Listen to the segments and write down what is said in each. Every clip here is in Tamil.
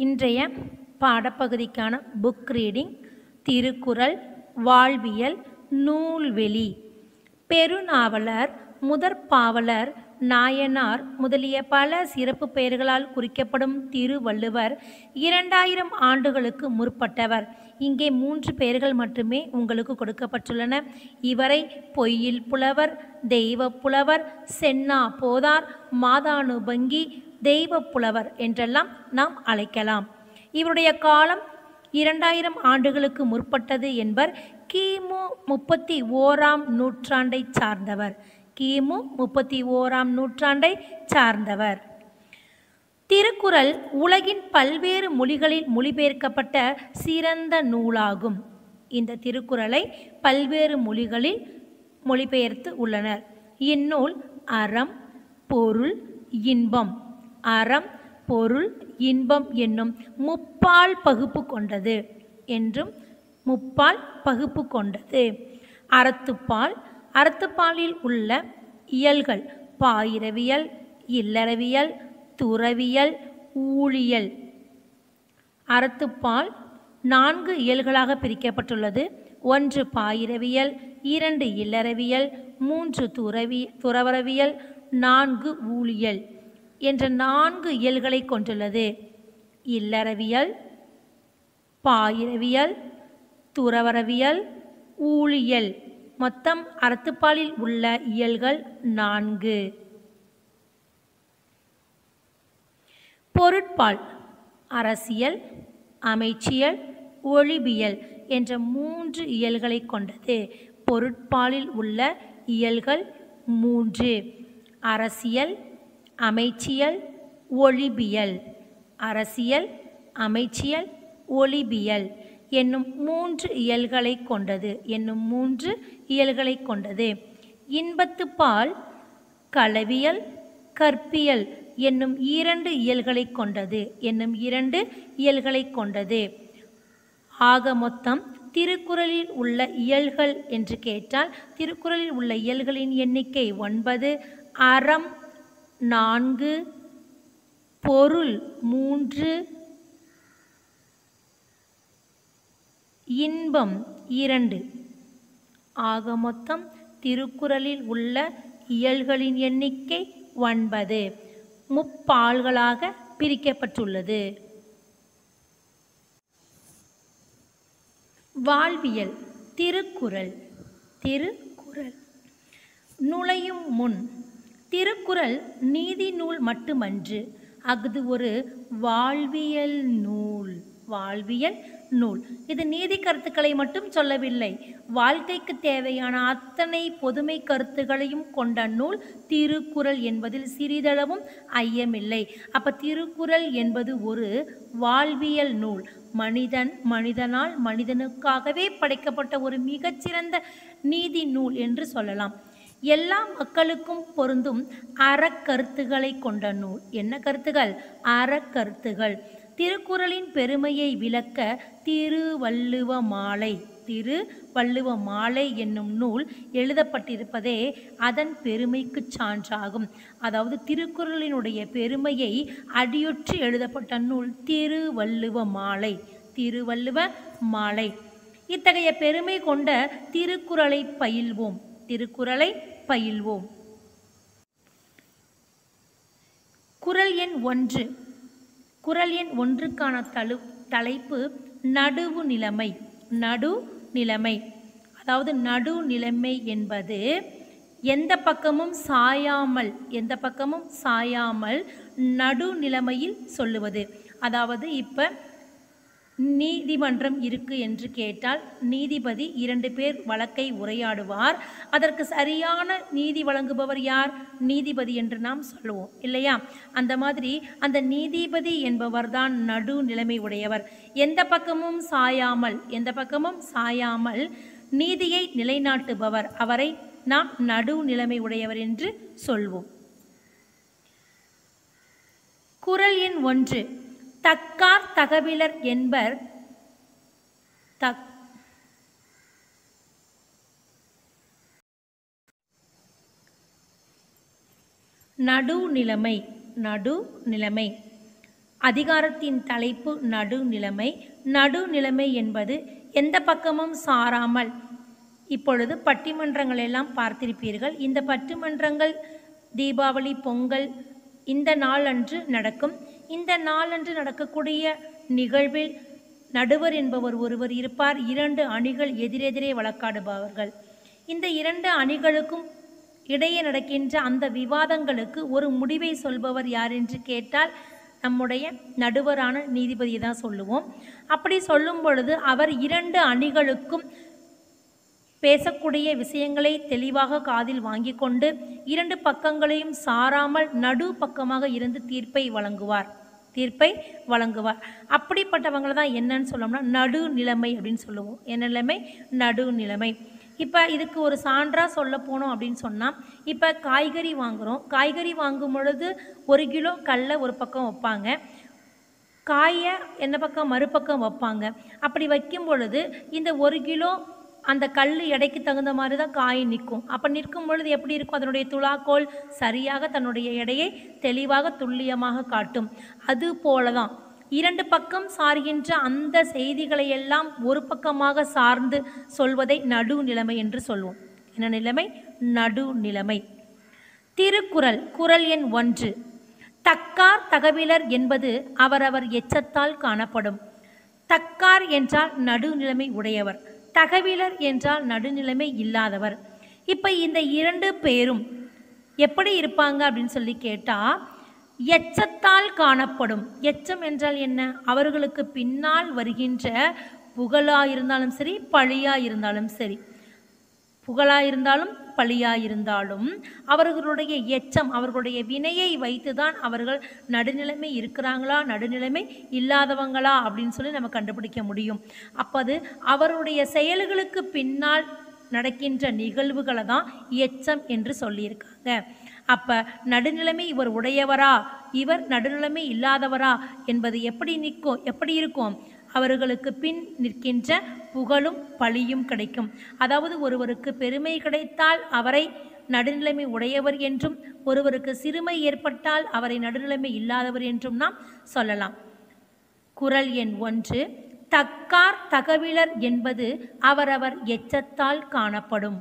இன்றைய பாடப்பகுதிக்கான புக் ரீடிங் திருக்குறள் வாழ்வியல் நூல்வெளி பெருநாவலர் முதற்பாவலர் நாயனார் முதலிய பல சிறப்பு பெயர்களால் குறிக்கப்படும் திருவள்ளுவர் இரண்டாயிரம் ஆண்டுகளுக்கு முற்பட்டவர் இங்கே மூன்று பெயர்கள் மட்டுமே உங்களுக்கு கொடுக்கப்பட்டுள்ளன இவரை பொய்யில் புலவர் தெய்வ புலவர் சென்னா போதார் மாதானுபங்கி தெய்வ புலவர் என்றெல்லாம் நாம் அழைக்கலாம் இவருடைய காலம் இரண்டாயிரம் ஆண்டுகளுக்கு முற்பட்டது என்பர் கிமு முப்பத்தி ஓராம் நூற்றாண்டை சார்ந்தவர் கிமு முப்பத்தி ஓராம் நூற்றாண்டை சார்ந்தவர் திருக்குறள் உலகின் பல்வேறு மொழிகளில் மொழிபெயர்க்கப்பட்ட சிறந்த நூலாகும் இந்த திருக்குறளை பல்வேறு மொழிகளில் மொழிபெயர்த்து உள்ளனர் இந்நூல் அறம் பொருள் இன்பம் அறம் பொருள் இன்பம் என்னும் முப்பால் பகுப்பு கொண்டது என்றும் முப்பால் பகுப்பு கொண்டது அறத்துப்பால் அறத்துப்பாலில் உள்ள இயல்கள் பாயிரவியல் இல்லறவியல் துறவியல் ஊழியல் அறத்துப்பால் நான்கு இயல்களாக பிரிக்கப்பட்டுள்ளது ஒன்று பாயிரவியல் இரண்டு இல்லறவியல் மூன்று துறவி துறவரவியல் நான்கு ஊழியல் என்ற நான்கு இயல்களை கொண்டுள்ளது இல்லறவியல் பாயிரவியல் துறவரவியல் ஊழியல் மொத்தம் அறத்துப்பாலில் உள்ள இயல்கள் நான்கு பொருட்பால் அரசியல் அமைச்சியல் ஒளிபியல் என்ற மூன்று இயல்களை கொண்டது பொருட்பாலில் உள்ள இயல்கள் மூன்று அரசியல் அமைச்சியல் ஒளிபியல் அரசியல் அமைச்சியல் ஒளிபியல் என்னும் மூன்று இயல்களை கொண்டது என்னும் மூன்று இயல்களை கொண்டது இன்பத்துப்பால் களவியல் கற்பியல் என்னும் இரண்டு இயல்களை கொண்டது என்னும் இரண்டு இயல்களை கொண்டது ஆக மொத்தம் திருக்குறளில் உள்ள இயல்கள் என்று கேட்டால் திருக்குறளில் உள்ள இயல்களின் எண்ணிக்கை ஒன்பது அறம் நான்கு பொருள் மூன்று இன்பம் இரண்டு ஆக மொத்தம் திருக்குறளில் உள்ள இயல்களின் எண்ணிக்கை ஒன்பது முப்பால்களாக பிரிக்கப்பட்டுள்ளது வாழ்வியல் திருக்குறள் திருக்குறள் நுழையும் முன் திருக்குறள் நீதி நூல் மட்டுமன்று அஃது ஒரு வாழ்வியல் நூல் வாழ்வியல் நூல் இது நீதி கருத்துக்களை மட்டும் சொல்லவில்லை வாழ்க்கைக்கு தேவையான அத்தனை பொதுமை கருத்துகளையும் கொண்ட நூல் திருக்குறள் என்பதில் சிறிதளவும் ஐயமில்லை அப்ப திருக்குறள் என்பது ஒரு வாழ்வியல் நூல் மனிதன் மனிதனால் மனிதனுக்காகவே படைக்கப்பட்ட ஒரு மிகச்சிறந்த நீதி நூல் என்று சொல்லலாம் எல்லா மக்களுக்கும் பொருந்தும் அறக்கருத்துக்களை கொண்ட நூல் என்ன கருத்துகள் அறக்கருத்துகள் திருக்குறளின் பெருமையை விளக்க திருவள்ளுவ மாலை திரு வள்ளுவ மாலை என்னும் நூல் எழுதப்பட்டிருப்பதே அதன் பெருமைக்கு சான்றாகும் அதாவது திருக்குறளினுடைய பெருமையை அடியொற்றி எழுதப்பட்ட நூல் திருவள்ளுவ மாலை திருவள்ளுவ மாலை இத்தகைய பெருமை கொண்ட திருக்குறளை பயில்வோம் திருக்குறளை பயில்வோம் குறள் எண் ஒன்று குறள் எண் ஒன்றுக்கான தழு தலைப்பு நடுவு நிலைமை நடு நிலைமை அதாவது நடு நிலைமை என்பது எந்த பக்கமும் சாயாமல் எந்த பக்கமும் சாயாமல் நடு நிலைமையில் சொல்லுவது அதாவது இப்போ நீதிமன்றம் இருக்கு என்று கேட்டால் நீதிபதி இரண்டு பேர் வழக்கை உரையாடுவார் அதற்கு சரியான நீதி வழங்குபவர் யார் நீதிபதி என்று நாம் சொல்லுவோம் இல்லையா அந்த மாதிரி அந்த நீதிபதி என்பவர்தான் நடு நிலைமை உடையவர் எந்த பக்கமும் சாயாமல் எந்த பக்கமும் சாயாமல் நீதியை நிலைநாட்டுபவர் அவரை நாம் நடு நிலைமை உடையவர் என்று சொல்வோம் குறள் எண் ஒன்று தக்கார் தகவிலர் என்பர் தக் நடுநிலைமை நடுநிலைமை அதிகாரத்தின் தலைப்பு நடுநிலைமை நடுநிலைமை என்பது எந்த பக்கமும் சாராமல் இப்பொழுது பட்டிமன்றங்கள் எல்லாம் பார்த்திருப்பீர்கள் இந்த பட்டிமன்றங்கள் தீபாவளி பொங்கல் இந்த நாளன்று நடக்கும் இந்த நாளன்று நடக்கக்கூடிய நிகழ்வில் நடுவர் என்பவர் ஒருவர் இருப்பார் இரண்டு அணிகள் எதிரெதிரே வழக்காடுபவர்கள் இந்த இரண்டு அணிகளுக்கும் இடையே நடக்கின்ற அந்த விவாதங்களுக்கு ஒரு முடிவை சொல்பவர் யார் என்று கேட்டால் நம்முடைய நடுவரான நீதிபதியை தான் சொல்லுவோம் அப்படி சொல்லும் பொழுது அவர் இரண்டு அணிகளுக்கும் பேசக்கூடிய விஷயங்களை தெளிவாக காதில் வாங்கி கொண்டு இரண்டு பக்கங்களையும் சாராமல் நடு பக்கமாக இருந்து தீர்ப்பை வழங்குவார் தீர்ப்பை வழங்குவார் அப்படிப்பட்டவங்களை தான் என்னன்னு சொல்லணும்னா நடுநிலைமை அப்படின்னு சொல்லுவோம் என்ன நிலைமை நடுநிலைமை இப்போ இதுக்கு ஒரு சான்றாக சொல்ல போனோம் அப்படின்னு சொன்னால் இப்போ காய்கறி வாங்குகிறோம் காய்கறி வாங்கும் பொழுது ஒரு கிலோ கல்லை ஒரு பக்கம் வைப்பாங்க காயை என்ன பக்கம் மறுபக்கம் வைப்பாங்க அப்படி வைக்கும் பொழுது இந்த ஒரு கிலோ அந்த கல் எடைக்கு தகுந்த மாதிரி தான் காய் நிற்கும் அப்போ நிற்கும் பொழுது எப்படி இருக்கும் அதனுடைய துலாக்கோல் சரியாக தன்னுடைய எடையை தெளிவாக துல்லியமாக காட்டும் அது போல தான் இரண்டு பக்கம் சார்கின்ற அந்த செய்திகளை எல்லாம் ஒரு பக்கமாக சார்ந்து சொல்வதை நடுநிலைமை என்று சொல்வோம் என்ன நிலைமை நடுநிலைமை திருக்குறள் குறள் எண் ஒன்று தக்கார் தகவிலர் என்பது அவரவர் எச்சத்தால் காணப்படும் தக்கார் என்றால் நடுநிலைமை உடையவர் தகவிலர் என்றால் நடுநிலைமை இல்லாதவர் இப்போ இந்த இரண்டு பேரும் எப்படி இருப்பாங்க அப்படின்னு சொல்லி கேட்டால் எச்சத்தால் காணப்படும் எச்சம் என்றால் என்ன அவர்களுக்கு பின்னால் வருகின்ற புகழா இருந்தாலும் சரி பழியா இருந்தாலும் சரி புகழா இருந்தாலும் பழியா இருந்தாலும் அவர்களுடைய எச்சம் அவர்களுடைய வினையை வைத்துதான் அவர்கள் நடுநிலைமை இருக்கிறாங்களா நடுநிலைமை இல்லாதவங்களா அப்படின்னு சொல்லி நம்ம கண்டுபிடிக்க முடியும் அப்போது அவருடைய செயல்களுக்கு பின்னால் நடக்கின்ற நிகழ்வுகளை தான் எச்சம் என்று சொல்லியிருக்காங்க அப்போ நடுநிலைமை இவர் உடையவரா இவர் நடுநிலைமை இல்லாதவரா என்பது எப்படி நிற்கும் எப்படி இருக்கும் அவர்களுக்கு பின் நிற்கின்ற புகழும் பழியும் கிடைக்கும் அதாவது ஒருவருக்கு பெருமை கிடைத்தால் அவரை நடுநிலைமை உடையவர் என்றும் ஒருவருக்கு சிறுமை ஏற்பட்டால் அவரை நடுநிலைமை இல்லாதவர் என்றும் நாம் சொல்லலாம் குறள் எண் ஒன்று தக்கார் தகவிலர் என்பது அவரவர் எச்சத்தால் காணப்படும்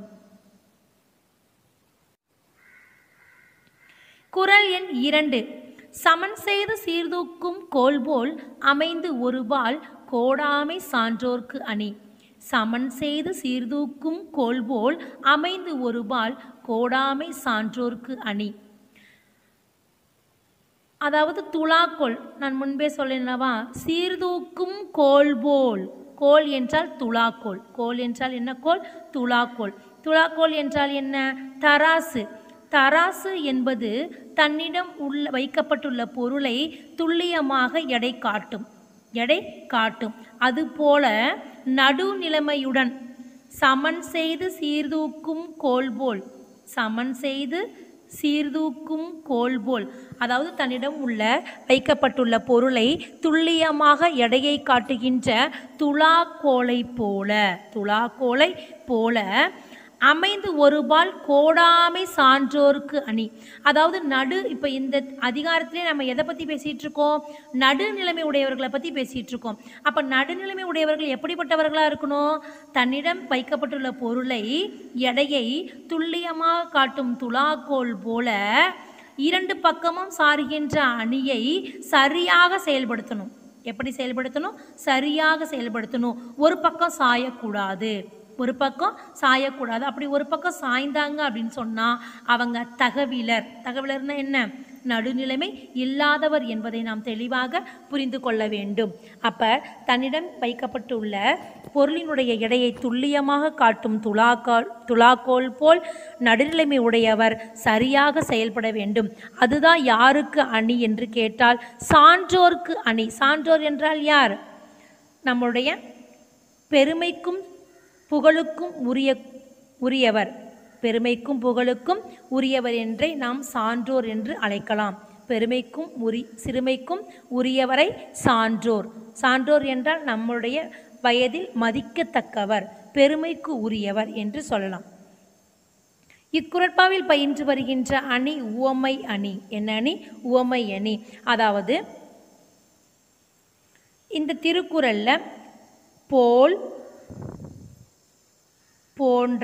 குறள் எண் இரண்டு சமன் செய்து சீர்தூக்கும் கோல்போல் அமைந்து ஒருபால் கோடாமை சான்றோர்க்கு அணி சமன் செய்து சீர்தூக்கும் கோல்போல் அமைந்து ஒருபால் கோடாமை சான்றோர்க்கு அணி அதாவது துலாக்கோல் நான் முன்பே சொல்லினவா சீர்தூக்கும் கோல் போல் கோல் என்றால் துலாக்கோல் கோல் என்றால் என்ன கோல் துலாக்கோல் துலாக்கோல் என்றால் என்ன தராசு தராசு என்பது தன்னிடம் உள்ள வைக்கப்பட்டுள்ள பொருளை துல்லியமாக எடை காட்டும் எடை காட்டும் அதுபோல நடுநிலைமையுடன் சமன் செய்து சீர்தூக்கும் கோல்போல் சமன் செய்து சீர்தூக்கும் கோல்போல் அதாவது தன்னிடம் உள்ள வைக்கப்பட்டுள்ள பொருளை துல்லியமாக எடையை காட்டுகின்ற துலாக்கோலை போல துலாக்கோலை போல அமைந்து ஒருபால் கோடாமை சான்றோர்க்கு அணி அதாவது நடு இப்போ இந்த அதிகாரத்திலே நம்ம எதை பற்றி பேசிகிட்டு இருக்கோம் நடுநிலைமை உடையவர்களை பற்றி பேசிகிட்டு இருக்கோம் அப்போ நடுநிலைமை உடையவர்கள் எப்படிப்பட்டவர்களாக இருக்கணும் தன்னிடம் வைக்கப்பட்டுள்ள பொருளை எடையை துல்லியமாக காட்டும் துலாக்கோல் போல இரண்டு பக்கமும் சாருகின்ற அணியை சரியாக செயல்படுத்தணும் எப்படி செயல்படுத்தணும் சரியாக செயல்படுத்தணும் ஒரு பக்கம் சாயக்கூடாது ஒரு பக்கம் சாயக்கூடாது அப்படி ஒரு பக்கம் சாய்ந்தாங்க அப்படின்னு சொன்னால் அவங்க தகவிலர் தகவிலர்னா என்ன நடுநிலைமை இல்லாதவர் என்பதை நாம் தெளிவாக புரிந்து கொள்ள வேண்டும் அப்போ தன்னிடம் வைக்கப்பட்டுள்ள பொருளினுடைய எடையை துல்லியமாக காட்டும் துலாக்கால் துலாக்கோல் போல் நடுநிலைமை உடையவர் சரியாக செயல்பட வேண்டும் அதுதான் யாருக்கு அணி என்று கேட்டால் சான்றோர்க்கு அணி சான்றோர் என்றால் யார் நம்முடைய பெருமைக்கும் புகழுக்கும் உரிய உரியவர் பெருமைக்கும் புகழுக்கும் உரியவர் என்றே நாம் சான்றோர் என்று அழைக்கலாம் பெருமைக்கும் உரி சிறுமைக்கும் உரியவரை சான்றோர் சான்றோர் என்றால் நம்முடைய வயதில் மதிக்கத்தக்கவர் பெருமைக்கு உரியவர் என்று சொல்லலாம் இக்குரட்பாவில் பயின்று வருகின்ற அணி உவமை அணி என்ன அணி உவமை அணி அதாவது இந்த திருக்குறளில் போல் போன்ற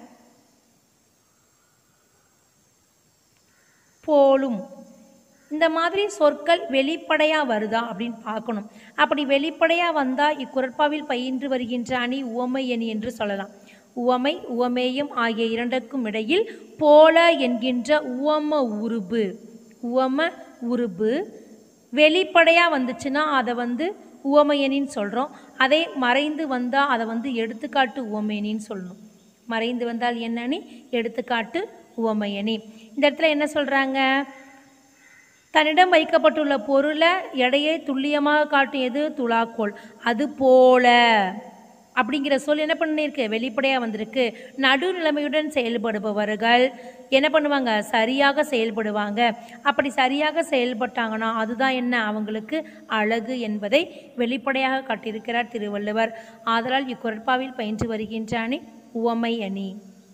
போலும் இந்த மாதிரி சொற்கள் வெளிப்படையாக வருதா அப்படின்னு பார்க்கணும் அப்படி வெளிப்படையாக வந்தால் இக்குறட்பாவில் பயின்று வருகின்ற அணி உவமை அணி என்று சொல்லலாம் உவமை உவமேயம் ஆகிய இரண்டுக்கும் இடையில் போல என்கின்ற உவம உருபு உவம உருபு வெளிப்படையாக வந்துச்சுன்னா அதை வந்து உவமையனின்னு சொல்கிறோம் அதே மறைந்து வந்தால் அதை வந்து எடுத்துக்காட்டு உவமையனின்னு சொல்லணும் மறைந்து வந்தால் என்னன்னு எடுத்துக்காட்டு உவமையணி இந்த இடத்துல என்ன சொல்கிறாங்க தன்னிடம் வைக்கப்பட்டுள்ள பொருளை எடையை துல்லியமாக காட்டும் எது துலாக்கோல் அது போல அப்படிங்கிற சொல் என்ன பண்ணியிருக்கு வெளிப்படையாக வந்திருக்கு நடுநிலைமையுடன் செயல்படுபவர்கள் என்ன பண்ணுவாங்க சரியாக செயல்படுவாங்க அப்படி சரியாக செயல்பட்டாங்கன்னா அதுதான் என்ன அவங்களுக்கு அழகு என்பதை வெளிப்படையாக காட்டியிருக்கிறார் திருவள்ளுவர் ஆதலால் இக்குறட்பாவில் பயின்று வருகின்ற அணி உவமை அணி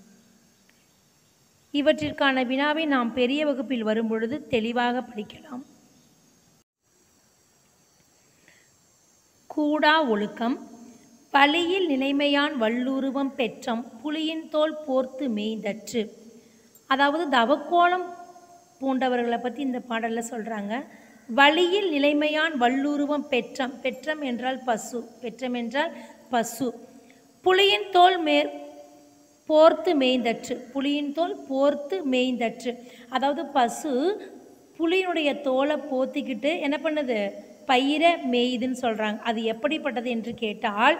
இவற்றிற்கான வினாவை நாம் பெரிய வகுப்பில் வரும்பொழுது தெளிவாக படிக்கலாம் கூடா ஒழுக்கம் பழியில் நிலைமையான் வல்லுருவம் பெற்றம் புலியின் தோல் போர்த்து மேய்ந்தற்று அதாவது தவக்கோலம் பூண்டவர்களை பற்றி இந்த பாடலில் சொல்கிறாங்க வழியில் நிலைமையான் வல்லுருவம் பெற்றம் பெற்றம் என்றால் பசு பெற்றம் என்றால் பசு புலியின் தோல் மேற் போர்த்து மேய்ந்தற்று புலியின் தோல் போர்த்து மேய்ந்தற்று அதாவது பசு புலியினுடைய தோலை போத்திக்கிட்டு என்ன பண்ணுது பயிரை மேயுதுன்னு சொல்கிறாங்க அது எப்படிப்பட்டது என்று கேட்டால்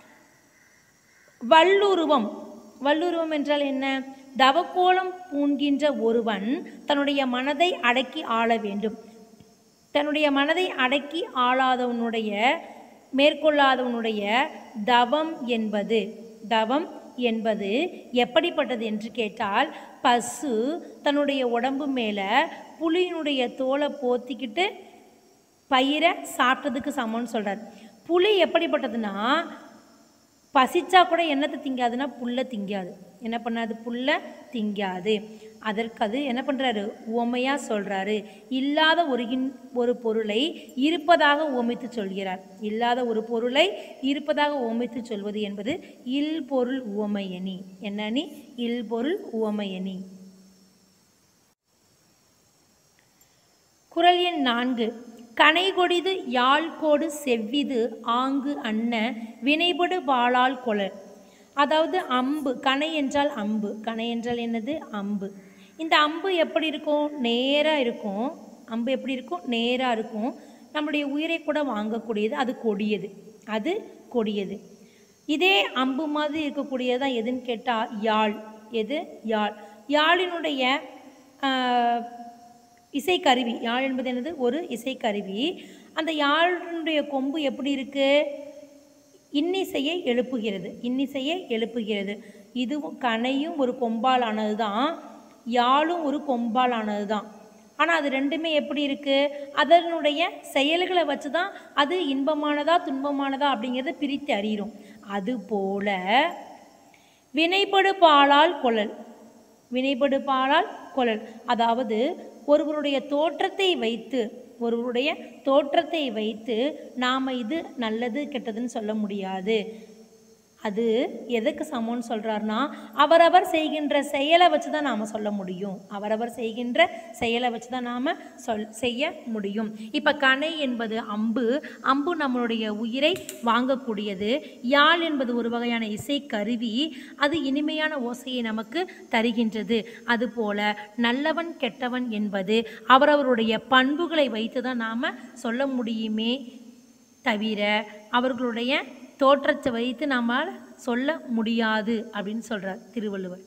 வல்லுருவம் வல்லுருவம் என்றால் என்ன தவக்கோலம் பூண்கின்ற ஒருவன் தன்னுடைய மனதை அடக்கி ஆள வேண்டும் தன்னுடைய மனதை அடக்கி ஆளாதவனுடைய மேற்கொள்ளாதவனுடைய தவம் என்பது தவம் என்பது எப்படிப்பட்டது என்று கேட்டால் பசு தன்னுடைய உடம்பு மேலே புலியினுடைய தோலை போத்திக்கிட்டு பயிரை சாப்பிட்டதுக்கு சமம்னு சொல்கிறார் புலி எப்படிப்பட்டதுன்னா பசிச்சா கூட என்னத்தை திங்காதுன்னா புல்லை திங்காது என்ன பண்ணாது புல்லை திங்காது அதற்கு அது என்ன பண்ணுறாரு உவமையாக சொல்கிறாரு இல்லாத ஒரு இன் ஒரு பொருளை இருப்பதாக உவமைத்து சொல்கிறார் இல்லாத ஒரு பொருளை இருப்பதாக உவமைத்து சொல்வது என்பது இல் பொருள் உவமையணி என்னனி இல் பொருள் உவமையணி குரல் எண் நான்கு கனை கொடிது யாழ் கோடு செவ்விது ஆங்கு அன்ன வினைபடு பாலால் கொளர் அதாவது அம்பு கனை என்றால் அம்பு கனை என்றால் என்னது அம்பு இந்த அம்பு எப்படி இருக்கும் நேராக இருக்கும் அம்பு எப்படி இருக்கும் நேராக இருக்கும் நம்முடைய உயிரை கூட வாங்கக்கூடியது அது கொடியது அது கொடியது இதே அம்பு மாதிரி இருக்கக்கூடியது தான் எதுன்னு கேட்டால் யாழ் எது யாழ் யாழினுடைய ஆஹ், இசைக்கருவி யாழ் என்பது என்னது ஒரு இசைக்கருவி அந்த யாழினுடைய கொம்பு எப்படி இருக்கு இன்னிசையை எழுப்புகிறது இன்னிசையை எழுப்புகிறது இதுவும் கனையும் ஒரு கொம்பால் ஆனது தான் யாழும் ஒரு கொம்பால் ஆனது தான் ஆனால் அது ரெண்டுமே எப்படி இருக்கு அதனுடைய செயல்களை வச்சு தான் அது இன்பமானதா துன்பமானதா அப்படிங்கிறத பிரித்து அறிகிறோம் அதுபோல வினைபடு பாலால் கொழல் வினைபடு பாலால் கொழல் அதாவது ஒருவருடைய தோற்றத்தை வைத்து ஒருவருடைய தோற்றத்தை வைத்து நாம் இது நல்லது கெட்டதுன்னு சொல்ல முடியாது அது எதுக்கு சமம்னு சொல்கிறாருன்னா அவரவர் செய்கின்ற செயலை வச்சு தான் நாம் சொல்ல முடியும் அவரவர் செய்கின்ற செயலை வச்சு தான் நாம் சொல் செய்ய முடியும் இப்போ கணை என்பது அம்பு அம்பு நம்மளுடைய உயிரை வாங்கக்கூடியது யாழ் என்பது ஒரு வகையான இசைக்கருவி அது இனிமையான ஓசையை நமக்கு தருகின்றது அதுபோல நல்லவன் கெட்டவன் என்பது அவரவருடைய பண்புகளை வைத்து தான் நாம் சொல்ல முடியுமே தவிர அவர்களுடைய தோற்றத்தை வைத்து நம்மால் சொல்ல முடியாது அப்படின்னு சொல்றார் திருவள்ளுவர்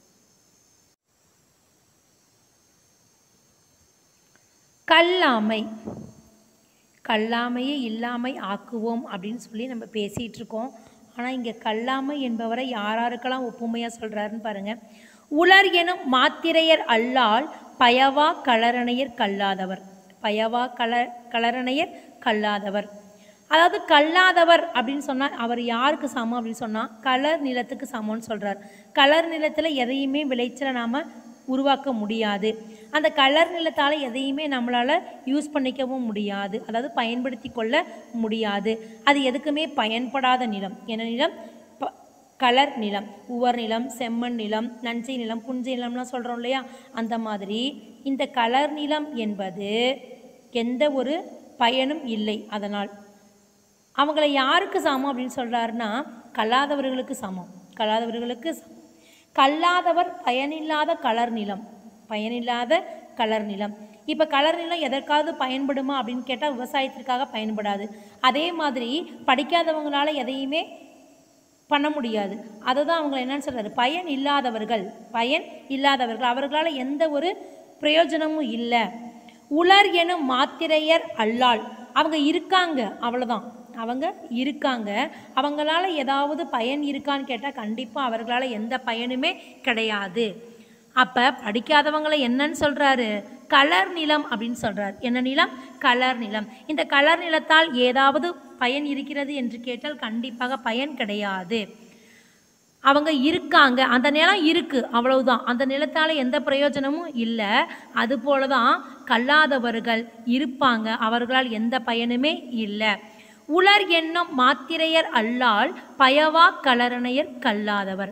கல்லாமை கல்லாமையை இல்லாமை ஆக்குவோம் அப்படின்னு சொல்லி நம்ம பேசிகிட்டு இருக்கோம் ஆனால் இங்கே கல்லாமை என்பவரை யாராருக்கெல்லாம் ஒப்புமையாக சொல்கிறாருன்னு பாருங்கள் உலர் எனும் மாத்திரையர் அல்லால் பயவா கலரணையர் கல்லாதவர் பயவா கல கலரணையர் கல்லாதவர் அதாவது கல்லாதவர் அப்படின்னு சொன்னால் அவர் யாருக்கு சமம் அப்படின்னு சொன்னால் கலர் நிலத்துக்கு சமம்னு சொல்கிறார் கலர் நிலத்தில் எதையுமே விளைச்சலை நாம் உருவாக்க முடியாது அந்த கலர் நிலத்தால் எதையுமே நம்மளால் யூஸ் பண்ணிக்கவும் முடியாது அதாவது பயன்படுத்தி கொள்ள முடியாது அது எதுக்குமே பயன்படாத நிலம் என்ன நிலம் ப கலர் நிலம் உவர் நிலம் செம்மண் நிலம் நஞ்சை நிலம் புஞ்சை நிலம்லாம் சொல்கிறோம் இல்லையா அந்த மாதிரி இந்த கலர் நிலம் என்பது எந்த ஒரு பயனும் இல்லை அதனால் அவங்கள யாருக்கு சமம் அப்படின்னு சொல்கிறாருன்னா கல்லாதவர்களுக்கு சமம் கல்லாதவர்களுக்கு சமம் கல்லாதவர் பயனில்லாத கலர் நிலம் பயனில்லாத கலர் நிலம் இப்போ கலர் நிலம் எதற்காவது பயன்படுமா அப்படின்னு கேட்டால் விவசாயத்திற்காக பயன்படாது அதே மாதிரி படிக்காதவங்களால எதையுமே பண்ண முடியாது அதுதான் அவங்க என்னன்னு சொல்றாரு பயன் இல்லாதவர்கள் பயன் இல்லாதவர்கள் அவர்களால் எந்த ஒரு பிரயோஜனமும் இல்லை உலர் எனும் மாத்திரையர் அல்லால் அவங்க இருக்காங்க அவ்வளோதான் அவங்க இருக்காங்க அவங்களால ஏதாவது பயன் இருக்கான்னு கேட்டால் கண்டிப்பாக அவர்களால் எந்த பயனுமே கிடையாது அப்போ படிக்காதவங்களை என்னன்னு சொல்கிறாரு கலர் நிலம் அப்படின்னு சொல்கிறார் என்ன நிலம் கலர் நிலம் இந்த கலர் நிலத்தால் ஏதாவது பயன் இருக்கிறது என்று கேட்டால் கண்டிப்பாக பயன் கிடையாது அவங்க இருக்காங்க அந்த நிலம் இருக்கு அவ்வளவுதான் அந்த நிலத்தால் எந்த பிரயோஜனமும் இல்லை அதுபோல தான் கல்லாதவர்கள் இருப்பாங்க அவர்களால் எந்த பயனுமே இல்லை உலர் என்னும் மாத்திரையர் அல்லால் பயவா கலரணையர் கல்லாதவர்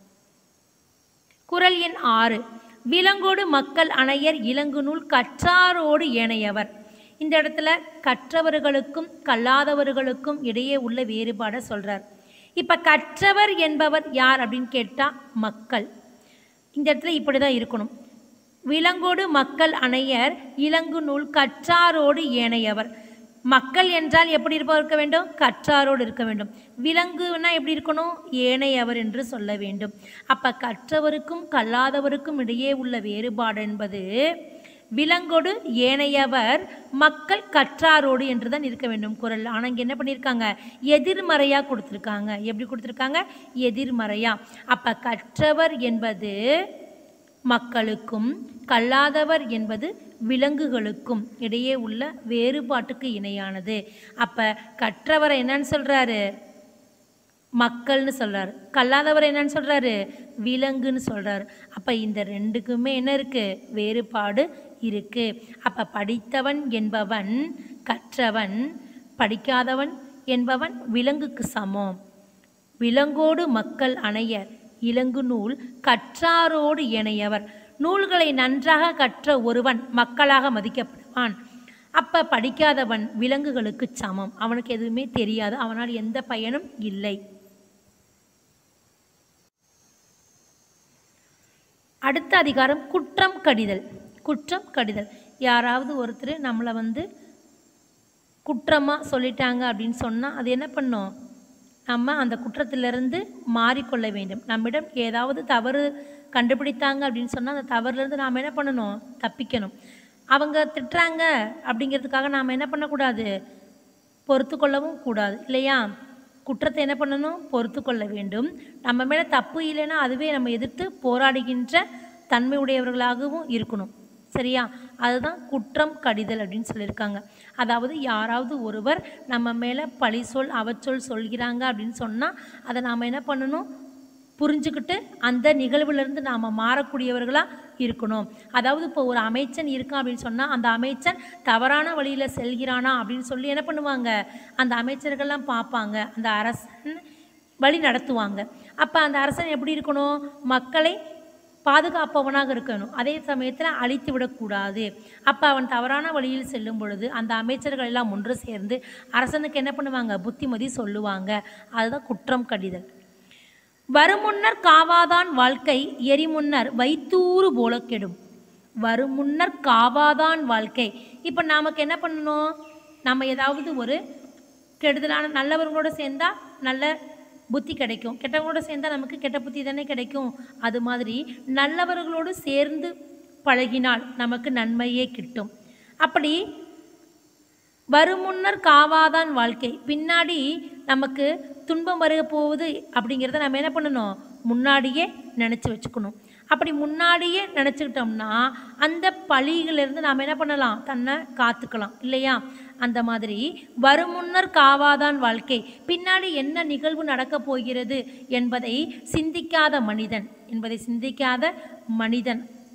குரல் எண் ஆறு விலங்கோடு மக்கள் அணையர் இலங்கு நூல் கற்றாரோடு ஏனையவர் இந்த இடத்துல கற்றவர்களுக்கும் கல்லாதவர்களுக்கும் இடையே உள்ள வேறுபாடை சொல்றார் இப்போ கற்றவர் என்பவர் யார் அப்படின்னு கேட்டால் மக்கள் இந்த இடத்துல இப்படி தான் இருக்கணும் விலங்கோடு மக்கள் அணையர் இலங்கு நூல் கற்றாரோடு ஏனையவர் மக்கள் என்றால் எப்படி இருப்பவர் இருக்க வேண்டும் கற்றாரோடு இருக்க வேண்டும் விலங்குனா எப்படி இருக்கணும் ஏனையவர் என்று சொல்ல வேண்டும் அப்ப கற்றவருக்கும் கல்லாதவருக்கும் இடையே உள்ள வேறுபாடு என்பது விலங்கோடு ஏனையவர் மக்கள் கற்றாரோடு என்று தான் இருக்க வேண்டும் குரல் ஆனால் இங்கே என்ன பண்ணியிருக்காங்க எதிர்மறையாக கொடுத்துருக்காங்க எப்படி கொடுத்துருக்காங்க எதிர்மறையா அப்போ கற்றவர் என்பது மக்களுக்கும் கல்லாதவர் என்பது விலங்குகளுக்கும் இடையே உள்ள வேறுபாட்டுக்கு இணையானது அப்போ கற்றவரை என்னன்னு சொல்கிறாரு மக்கள்னு சொல்றாரு கல்லாதவர் என்னன்னு சொல்றாரு விலங்குன்னு சொல்றாரு அப்ப இந்த ரெண்டுக்குமே என்ன இருக்கு வேறுபாடு இருக்கு அப்ப படித்தவன் என்பவன் கற்றவன் படிக்காதவன் என்பவன் விலங்குக்கு சமம் விலங்கோடு மக்கள் அணையர் இலங்கு நூல் கற்றாரோடு இணையவர் நூல்களை நன்றாக கற்ற ஒருவன் மக்களாக மதிக்கப்படுவான் அப்ப படிக்காதவன் விலங்குகளுக்கு சமம் அவனுக்கு எதுவுமே தெரியாது அவனால் எந்த பயனும் இல்லை அடுத்த அதிகாரம் குற்றம் கடிதல் குற்றம் கடிதல் யாராவது ஒருத்தர் நம்மளை வந்து குற்றமாக சொல்லிட்டாங்க அப்படின்னு சொன்னால் அது என்ன பண்ணும் நம்ம அந்த குற்றத்திலிருந்து மாறிக்கொள்ள வேண்டும் நம்மிடம் ஏதாவது தவறு கண்டுபிடித்தாங்க அப்படின்னு சொன்னால் அந்த தவறுலேருந்து நாம் என்ன பண்ணணும் தப்பிக்கணும் அவங்க திட்டுறாங்க அப்படிங்கிறதுக்காக நாம் என்ன பண்ணக்கூடாது பொறுத்து கொள்ளவும் கூடாது இல்லையா குற்றத்தை என்ன பண்ணணும் பொறுத்து கொள்ள வேண்டும் நம்ம மேலே தப்பு இல்லைன்னா அதுவே நம்ம எதிர்த்து போராடுகின்ற தன்மை உடையவர்களாகவும் இருக்கணும் சரியா அதுதான் குற்றம் கடிதல் அப்படின்னு சொல்லியிருக்காங்க அதாவது யாராவது ஒருவர் நம்ம மேலே பழி சொல் அவச்சொல் சொல்கிறாங்க அப்படின்னு சொன்னால் அதை நாம் என்ன பண்ணணும் புரிஞ்சுக்கிட்டு அந்த நிகழ்விலிருந்து நாம் மாறக்கூடியவர்களாக இருக்கணும் அதாவது இப்போ ஒரு அமைச்சன் இருக்கான் அப்படின்னு சொன்னால் அந்த அமைச்சன் தவறான வழியில் செல்கிறானா அப்படின்னு சொல்லி என்ன பண்ணுவாங்க அந்த அமைச்சர்கள்லாம் பார்ப்பாங்க அந்த அரசன் வழி நடத்துவாங்க அப்போ அந்த அரசன் எப்படி இருக்கணும் மக்களை பாதுகாப்பவனாக இருக்கணும் அதே சமயத்தில் அழித்து விடக்கூடாது அப்போ அவன் தவறான வழியில் செல்லும் பொழுது அந்த அமைச்சர்கள் எல்லாம் ஒன்று சேர்ந்து அரசனுக்கு என்ன பண்ணுவாங்க புத்திமதி சொல்லுவாங்க அதுதான் குற்றம் கடிதல் வருமுன்னர் காவாதான் வாழ்க்கை எரிமுன்னர் வைத்தூறு போல கெடும் வருமுன்னர் காவாதான் வாழ்க்கை இப்போ நமக்கு என்ன பண்ணணும் நம்ம ஏதாவது ஒரு கெடுதலான நல்லவர்களோட சேர்ந்தா நல்ல புத்தி கிடைக்கும் கெட்டவங்களோட சேர்ந்தா நமக்கு கெட்ட புத்தி தானே கிடைக்கும் அது மாதிரி நல்லவர்களோடு சேர்ந்து பழகினால் நமக்கு நன்மையே கிட்டும் அப்படி வருமுன்னர் காவாதான் வாழ்க்கை பின்னாடி நமக்கு துன்பம் வருக போகுது அப்படிங்கிறத நம்ம என்ன பண்ணணும் முன்னாடியே நினச்சி வச்சுக்கணும் அப்படி முன்னாடியே நினச்சிக்கிட்டோம்னா அந்த பழியிலிருந்து நாம் என்ன பண்ணலாம் தன்னை காத்துக்கலாம் இல்லையா அந்த மாதிரி வருமுன்னர் காவாதான் வாழ்க்கை பின்னாடி என்ன நிகழ்வு நடக்கப் போகிறது என்பதை சிந்திக்காத மனிதன் என்பதை சிந்திக்காத மனிதன்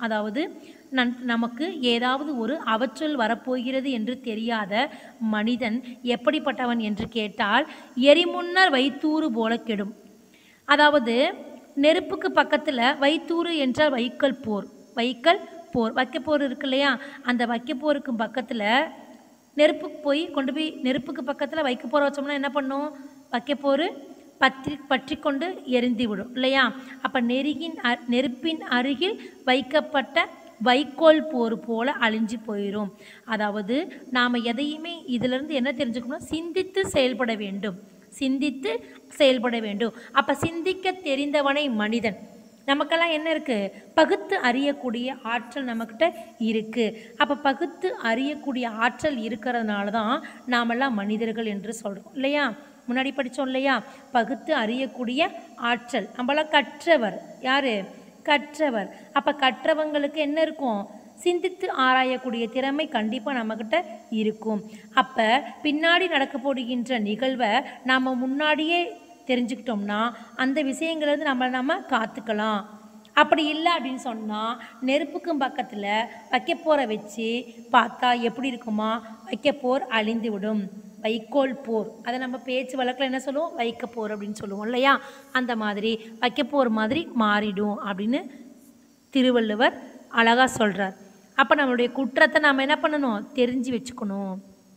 அதாவது நன் நமக்கு ஏதாவது ஒரு அவச்சொல் வரப்போகிறது என்று தெரியாத மனிதன் எப்படிப்பட்டவன் என்று கேட்டால் எரிமுன்னர் வைத்தூறு போல கெடும் அதாவது நெருப்புக்கு பக்கத்தில் வைத்தூறு என்றால் வைக்கல் போர் வைக்கல் போர் வைக்கப்போர் இருக்கு இல்லையா அந்த வைக்கப்போருக்கு பக்கத்தில் நெருப்புக்கு போய் கொண்டு போய் நெருப்புக்கு பக்கத்தில் வைக்கப்போர் வச்சோம்னா என்ன பண்ணும் வைக்கப்போர் பற்றி பற்றி கொண்டு எரிந்து விடும் இல்லையா அப்போ நெருகின் அ நெருப்பின் அருகில் வைக்கப்பட்ட வைக்கோல் போர் போல அழிஞ்சு போயிடும் அதாவது நாம் எதையுமே இதிலிருந்து என்ன தெரிஞ்சுக்கணும் சிந்தித்து செயல்பட வேண்டும் சிந்தித்து செயல்பட வேண்டும் அப்போ சிந்திக்க தெரிந்தவனை மனிதன் நமக்கெல்லாம் என்ன இருக்குது பகுத்து அறியக்கூடிய ஆற்றல் நம்மக்கிட்ட இருக்குது அப்போ பகுத்து அறியக்கூடிய ஆற்றல் இருக்கிறதுனால தான் நாமெல்லாம் மனிதர்கள் என்று சொல்கிறோம் இல்லையா முன்னாடி படித்தோம் இல்லையா பகுத்து அறியக்கூடிய ஆற்றல் நம்மளாம் கற்றவர் யார் கற்றவர் அப்போ கற்றவங்களுக்கு என்ன இருக்கும் சிந்தித்து ஆராயக்கூடிய திறமை கண்டிப்பாக நம்மக்கிட்ட இருக்கும் அப்போ பின்னாடி நடக்க போடுகின்ற நிகழ்வை நாம் முன்னாடியே தெரிஞ்சுக்கிட்டோம்னா அந்த விஷயங்கள்லேருந்து நம்மளை நம்ம காத்துக்கலாம் அப்படி இல்லை அப்படின்னு சொன்னால் நெருப்புக்கும் பக்கத்தில் வைக்கப்போரை வச்சு பார்த்தா எப்படி இருக்குமா வைக்கப்போர் அழிந்து விடும் வைக்கோல் போர் அதை நம்ம பேச்சு வழக்கில் என்ன சொல்லுவோம் வைக்கப்போர் அப்படின்னு சொல்லுவோம் இல்லையா அந்த மாதிரி வைக்கப்போர் மாதிரி மாறிடும் அப்படின்னு திருவள்ளுவர் அழகாக சொல்கிறார் அப்போ நம்மளுடைய குற்றத்தை நாம் என்ன பண்ணணும் தெரிஞ்சு வச்சுக்கணும்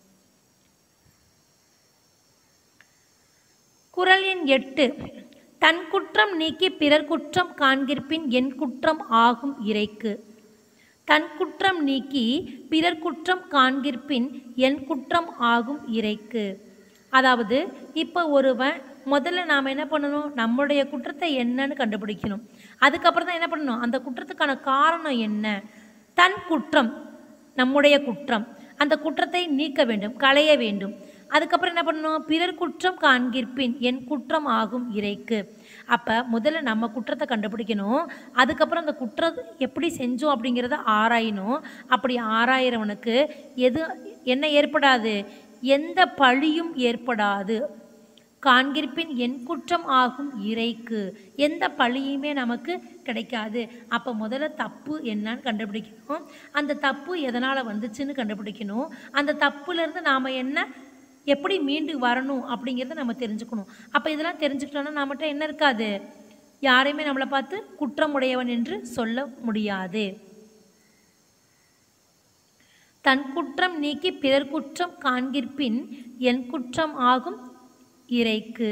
குரல் எண் எட்டு தன் குற்றம் நீக்கி பிறர் குற்றம் காண்கிற்பின் என் குற்றம் ஆகும் இறைக்கு தன் குற்றம் நீக்கி பிறர் குற்றம் காண்கிற்பின் என் குற்றம் ஆகும் இறைக்கு அதாவது இப்போ ஒருவன் முதல்ல நாம் என்ன பண்ணணும் நம்முடைய குற்றத்தை என்னன்னு கண்டுபிடிக்கணும் அதுக்கப்புறம் தான் என்ன பண்ணணும் அந்த குற்றத்துக்கான காரணம் என்ன தன் குற்றம் நம்முடைய குற்றம் அந்த குற்றத்தை நீக்க வேண்டும் களைய வேண்டும் அதுக்கப்புறம் என்ன பண்ணணும் பிறர் குற்றம் காண்கிற்பின் என் குற்றம் ஆகும் இறைக்கு அப்போ முதல்ல நம்ம குற்றத்தை கண்டுபிடிக்கணும் அதுக்கப்புறம் அந்த குற்றம் எப்படி செஞ்சோம் அப்படிங்கிறத ஆராயணும் அப்படி ஆராயிறவனுக்கு எது என்ன ஏற்படாது எந்த பழியும் ஏற்படாது காண்கிற்பின் என் குற்றம் ஆகும் இறைக்கு எந்த பழியுமே நமக்கு கிடைக்காது அப்போ முதல்ல தப்பு என்னன்னு கண்டுபிடிக்கணும் அந்த தப்பு எதனால் வந்துச்சுன்னு கண்டுபிடிக்கணும் அந்த தப்புலேருந்து நாம் என்ன எப்படி மீண்டு வரணும் அப்படிங்கிறத நம்ம தெரிஞ்சுக்கணும் அப்போ இதெல்லாம் தெரிஞ்சுக்கிட்டோன்னா நம்மகிட்ட என்ன இருக்காது யாரையுமே நம்மளை பார்த்து குற்றமுடையவன் என்று சொல்ல முடியாது தன் குற்றம் நீக்கி பிறர் குற்றம் காண்கிற்பின் என் குற்றம் ஆகும் இறைக்கு